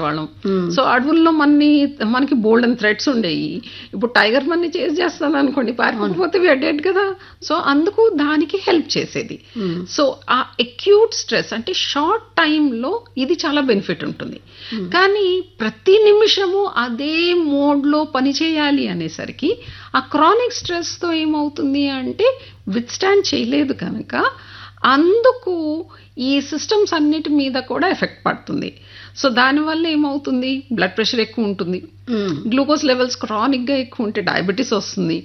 చేసేవాళ్ళం సో అడవుల్లో మనని మనకి బోల్డ్ అండ్ థ్రెడ్స్ ఉండేవి ఇప్పుడు టైగర్ మనని చేసి చేస్తాను అనుకోండి పారిపోతే వీఆర్ డెడ్ కదా సో అందుకు దానికి హెల్ప్ చేసేది సో ఆ అక్యూట్ స్ట్రెస్ అంటే షార్ట్ టైంలో ఇది చాలా బెనిఫిట్ ఉంటుంది కానీ ప్రతి నిమిషము అదే మోడ్లో పని చేయాలి అనేసరికి ఆ క్రానిక్ స్ట్రెస్తో ఏమవుతుంది అంటే విత్స్టాండ్ చేయలేదు కనుక అందుకు ఈ సిస్టమ్స్ అన్నిటి మీద కూడా ఎఫెక్ట్ పడుతుంది సో దానివల్ల ఏమవుతుంది బ్లడ్ ప్రెషర్ ఎక్కువ ఉంటుంది గ్లూకోజ్ లెవెల్స్ క్రానిక్గా ఎక్కువ ఉంటే డయాబెటీస్ వస్తుంది